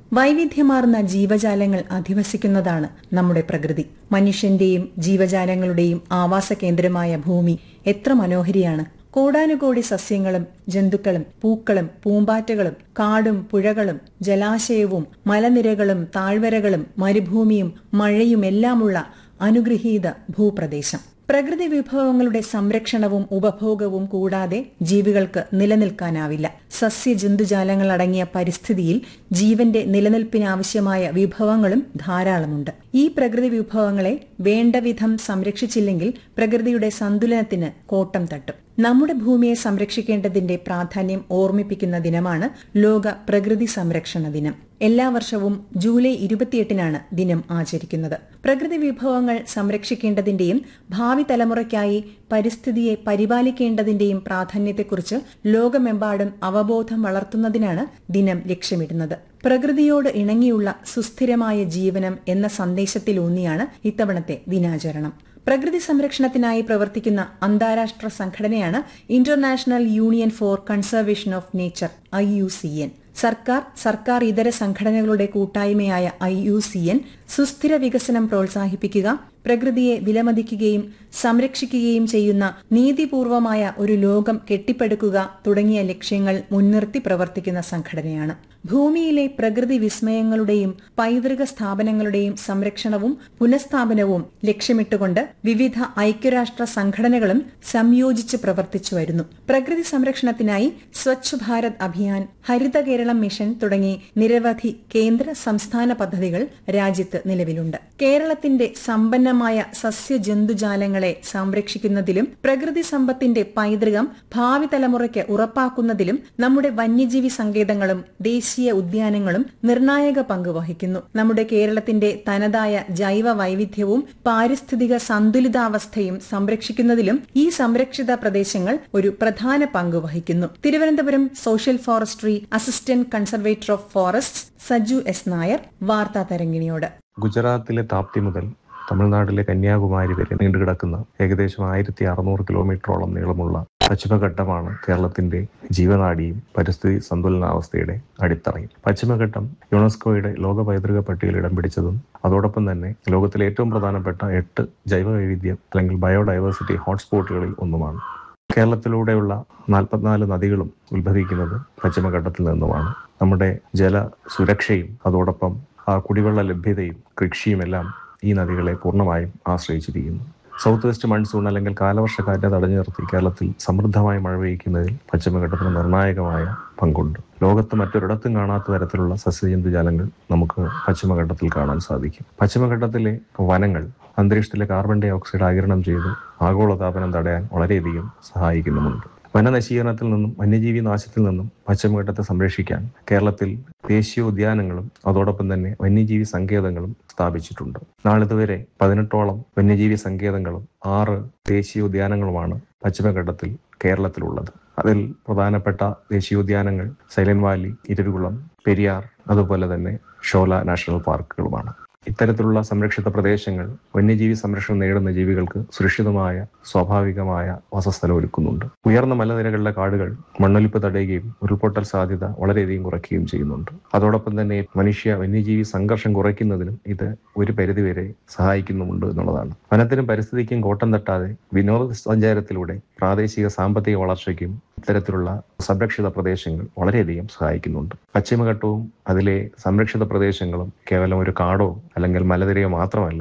വൈവിധ്യമാർന്ന ജീവജാലങ്ങൾ അധിവസിക്കുന്നതാണ് നമ്മുടെ പ്രകൃതി മനുഷ്യന്റെയും ജീവജാലങ്ങളുടെയും ആവാസ കേന്ദ്രമായ ഭൂമി എത്ര മനോഹരിയാണ് കോടാനുകോടി സസ്യങ്ങളും ജന്തുക്കളും പൂക്കളും പൂമ്പാറ്റകളും കാടും പുഴകളും ജലാശയവും മലനിരകളും താഴ്വരകളും മരുഭൂമിയും മഴയുമെല്ലാമുള്ള അനുഗ്രഹീത ഭൂപ്രദേശം പ്രകൃതി വിഭവങ്ങളുടെ സംരക്ഷണവും ഉപഭോഗവും കൂടാതെ ജീവികൾക്ക് നിലനിൽക്കാനാവില്ല സസ്യജന്തുജാലങ്ങൾ അടങ്ങിയ പരിസ്ഥിതിയിൽ ജീവന്റെ നിലനിൽപ്പിനാവശ്യമായ വിഭവങ്ങളും ധാരാളമുണ്ട് ഈ പ്രകൃതി വിഭവങ്ങളെ വേണ്ടവിധം സംരക്ഷിച്ചില്ലെങ്കിൽ പ്രകൃതിയുടെ സന്തുലനത്തിന് കോട്ടം തട്ടും നമ്മുടെ ഭൂമിയെ സംരക്ഷിക്കേണ്ടതിന്റെ പ്രാധാന്യം ഓർമ്മിപ്പിക്കുന്ന ദിനമാണ് ലോക പ്രകൃതി സംരക്ഷണ ദിനം എല്ലാ വർഷവും ജൂലൈ ഇരുപത്തിയെട്ടിനാണ് ദിനം ആചരിക്കുന്നത് പ്രകൃതി വിഭവങ്ങൾ സംരക്ഷിക്കേണ്ടതിന്റെയും ഭാവി തലമുറയ്ക്കായി പരിസ്ഥിതിയെ പരിപാലിക്കേണ്ടതിന്റെയും പ്രാധാന്യത്തെക്കുറിച്ച് ലോകമെമ്പാടും അവബോധം വളർത്തുന്നതിനാണ് ദിനം ലക്ഷ്യമിടുന്നത് പ്രകൃതിയോട് ഇണങ്ങിയുള്ള സുസ്ഥിരമായ ജീവനം എന്ന സന്ദേശത്തിലൂന്നിയാണ് ഇത്തവണത്തെ ദിനാചരണം പ്രകൃതി സംരക്ഷണത്തിനായി പ്രവർത്തിക്കുന്ന അന്താരാഷ്ട്ര സംഘടനയാണ് International Union for Conservation of Nature I U C N സർക്കാർ സർക്കാർ ഇതര സംഘടനകളുടെ കൂട്ടായ്മയായ ഐ യു സി എൻ സുസ്ഥിര വികസനം പ്രോത്സാഹിപ്പിക്കുക പ്രകൃതിയെ വിലമതിക്കുകയും സംരക്ഷിക്കുകയും ചെയ്യുന്ന നീതിപൂർവമായ ഒരു ലോകം കെട്ടിപ്പടുക്കുക തുടങ്ങിയ ലക്ഷ്യങ്ങൾ മുൻനിർത്തി പ്രവർത്തിക്കുന്ന സംഘടനയാണ് ഭൂമിയിലെ പ്രകൃതി വിസ്മയങ്ങളുടെയും പൈതൃക സ്ഥാപനങ്ങളുടെയും സംരക്ഷണവും പുനഃസ്ഥാപനവും ലക്ഷ്യമിട്ടുകൊണ്ട് വിവിധ ഐക്യരാഷ്ട്ര സംഘടനകളും സംയോജിച്ച് പ്രവർത്തിച്ചു വരുന്നു പ്രകൃതി സംരക്ഷണത്തിനായി സ്വച്ഛ് ഭാരത് അഭിയാൻ ഹരിത കേരളം മിഷൻ തുടങ്ങി നിരവധി കേന്ദ്ര സംസ്ഥാന പദ്ധതികൾ രാജ്യത്ത് നിലവിലുണ്ട് കേരളത്തിന്റെ സമ്പന്നമായ സസ്യജന്തുജാലങ്ങളെ സംരക്ഷിക്കുന്നതിലും പ്രകൃതി സമ്പത്തിന്റെ പൈതൃകം ഭാവി തലമുറയ്ക്ക് ഉറപ്പാക്കുന്നതിലും നമ്മുടെ വന്യജീവി സങ്കേതങ്ങളും ദേശീയ ഉദ്യാനങ്ങളും നിർണായക പങ്ക് വഹിക്കുന്നു നമ്മുടെ കേരളത്തിന്റെ തനതായ ജൈവ വൈവിധ്യവും പാരിസ്ഥിതിക സന്തുലിതാവസ്ഥയും സംരക്ഷിക്കുന്നതിലും ഈ സംരക്ഷിത പ്രദേശങ്ങൾ ഒരു പ്രധാന പങ്ക് വഹിക്കുന്നു Thiruvananthapuram social forestry assistant conservator of forest Saju S Nair വാർത്താ തരംഗിണിയോട് ഗുജറാത്തിലെ താപ്തി മുതൽ തമിഴ്നാട്ടിലെ കന്യാകുമാരി വരെ നീണ്ടുകിടക്കുന്ന ഏകദേശം ആയിരത്തി അറുന്നൂറ് കിലോമീറ്ററോളം നീളമുള്ള പശ്ചിമഘട്ടമാണ് കേരളത്തിന്റെ ജീവനാഡിയും പരിസ്ഥിതി സന്തുലനാവസ്ഥയുടെ അടിത്തറയും പശ്ചിമഘട്ടം യുനെസ്കോയുടെ ലോക പൈതൃക പട്ടികയിൽ ഇടം പിടിച്ചതും അതോടൊപ്പം തന്നെ ലോകത്തിലെ ഏറ്റവും പ്രധാനപ്പെട്ട എട്ട് ജൈവ വൈവിധ്യം അല്ലെങ്കിൽ ബയോഡൈവേഴ്സിറ്റി ഹോട്ട്സ്പോട്ടുകളിൽ ഒന്നുമാണ് കേരളത്തിലൂടെയുള്ള നാൽപ്പത്തിനാല് നദികളും ഉത്ഭവിക്കുന്നത് പശ്ചിമഘട്ടത്തിൽ നിന്നുമാണ് നമ്മുടെ ജല സുരക്ഷയും അതോടൊപ്പം ആ കുടിവെള്ള ലഭ്യതയും കൃഷിയുമെല്ലാം ഈ നദികളെ പൂർണ്ണമായും ആശ്രയിച്ചിരിക്കുന്നു സൗത്ത് വെസ്റ്റ് മൺസൂൺ അല്ലെങ്കിൽ കാലവർഷക്കാറ്റിനെ തടഞ്ഞു നിർത്തി കേരളത്തിൽ സമൃദ്ധമായി മഴ പെയ്യ്ക്കുന്നതിൽ പശ്ചിമഘട്ടത്തിന് നിർണായകമായ പങ്കുണ്ട് ലോകത്ത് മറ്റൊരിടത്തും കാണാത്ത തരത്തിലുള്ള സസ്യജന്തുജാലങ്ങൾ നമുക്ക് പശ്ചിമഘട്ടത്തിൽ കാണാൻ സാധിക്കും പശ്ചിമഘട്ടത്തിലെ വനങ്ങൾ അന്തരീക്ഷത്തിലെ കാർബൺ ഡൈ ഓക്സൈഡ് ആകിരണം ചെയ്ത് ആഗോളതാപനം തടയാൻ വളരെയധികം സഹായിക്കുന്നുമുണ്ട് വനനശീകരണത്തിൽ നിന്നും വന്യജീവി നാശത്തിൽ നിന്നും പശ്ചിമഘട്ടത്തെ സംരക്ഷിക്കാൻ കേരളത്തിൽ ദേശീയോദ്യാനങ്ങളും അതോടൊപ്പം തന്നെ വന്യജീവി സങ്കേതങ്ങളും സ്ഥാപിച്ചിട്ടുണ്ട് നാളിതുവരെ പതിനെട്ടോളം വന്യജീവി സങ്കേതങ്ങളും ആറ് ദേശീയോദ്യാനങ്ങളുമാണ് പശ്ചിമഘട്ടത്തിൽ കേരളത്തിലുള്ളത് അതിൽ പ്രധാനപ്പെട്ട ദേശീയോദ്യാനങ്ങൾ സൈലന്റ് വാലി ഇരുകുളം പെരിയാർ അതുപോലെ തന്നെ ഷോല നാഷണൽ പാർക്കുകളുമാണ് ഇത്തരത്തിലുള്ള സംരക്ഷിത പ്രദേശങ്ങൾ വന്യജീവി സംരക്ഷണം നേടുന്ന ജീവികൾക്ക് സുരക്ഷിതമായ സ്വാഭാവികമായ വാസസ്ഥലം ഒരുക്കുന്നുണ്ട് ഉയർന്ന മലനിരകളിലെ കാടുകൾ മണ്ണൊലിപ്പ് തടയുകയും ഉരുൾപൊട്ടൽ സാധ്യത വളരെയധികം കുറയ്ക്കുകയും ചെയ്യുന്നുണ്ട് അതോടൊപ്പം തന്നെ മനുഷ്യ വന്യജീവി സംഘർഷം കുറയ്ക്കുന്നതിനും ഇത് ഒരു പരിധിവരെ സഹായിക്കുന്നുമുണ്ട് എന്നുള്ളതാണ് വനത്തിനും പരിസ്ഥിതിക്കും കോട്ടം തട്ടാതെ വിനോദസഞ്ചാരത്തിലൂടെ പ്രാദേശിക സാമ്പത്തിക വളർച്ചയ്ക്കും ഇത്തരത്തിലുള്ള സംരക്ഷിത പ്രദേശങ്ങൾ വളരെയധികം സഹായിക്കുന്നുണ്ട് പശ്ചിമഘട്ടവും അതിലെ സംരക്ഷിത പ്രദേശങ്ങളും കേവലം ഒരു കാടോ അല്ലെങ്കിൽ മലനിരയോ മാത്രമല്ല